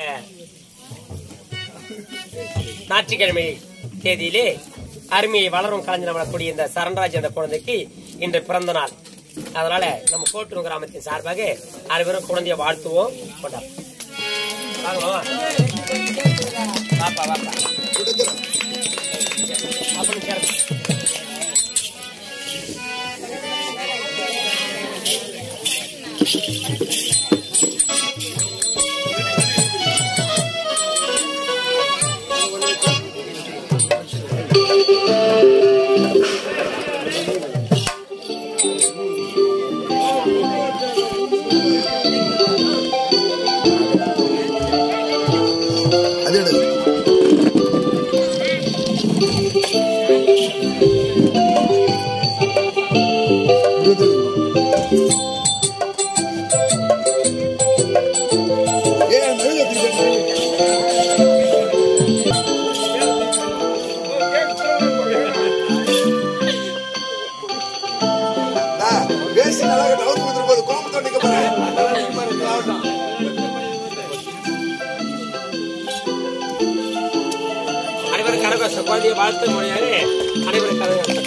ஞாயிற்றுக்கிழமை தேதியிலே அருமையை வளரும் கலைஞர் வரக்கூடிய இந்த சரண்ராஜ் என்ற குழந்தைக்கு இன்று பிறந்த நாள் அதனால நம்ம கோட்டூர் கிராமத்தின் சார்பாக அனைவரும் குழந்தைய வாழ்த்துவோம் கொண்டாம் வாங்க மாமா. வாப்பா வாப்பா அப்புறம் சேருங்க. அது எடு இது ஏ மெழுகு தீபம் வேசி நல்லா அவுத்து வந்துரும் போது கோமத்தோட நிக்க போறேன் அனைவரும் கரகோஷ குழந்தைய வாழ்த்து மொழியாக அனைவரும் கரகோஷம்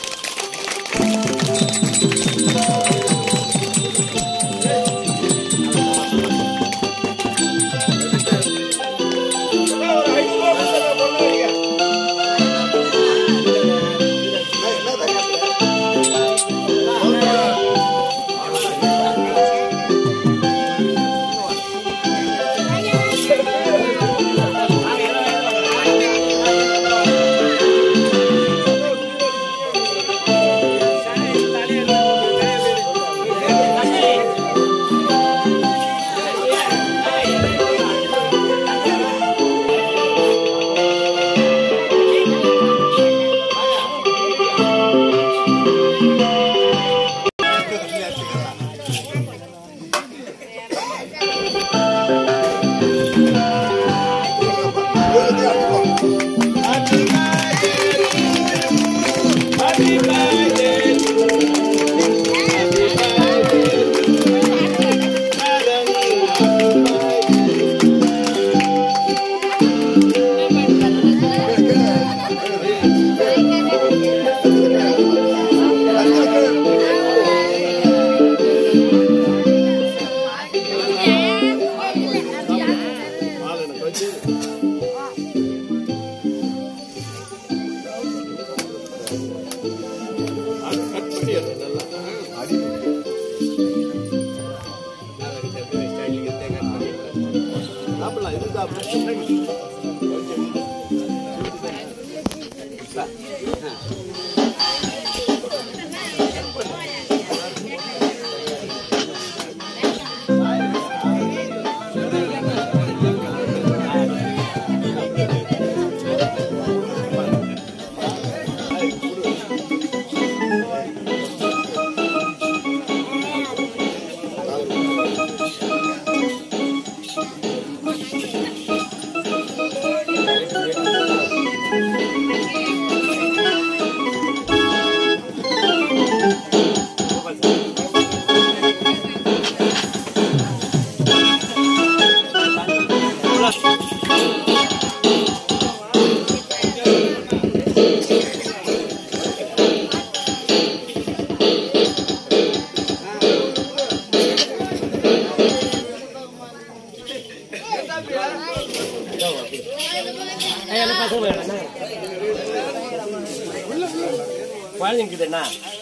குழந்தைக்குதுண்ணா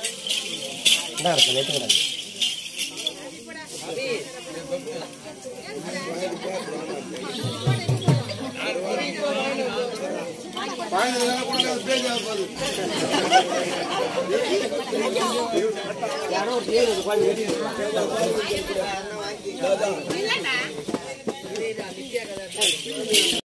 என்ன இருக்கு எடுத்துக்கிறேன் யாரோ ஒரு பேர் ஒரு குழந்தை எடுத்துக்கிறேன்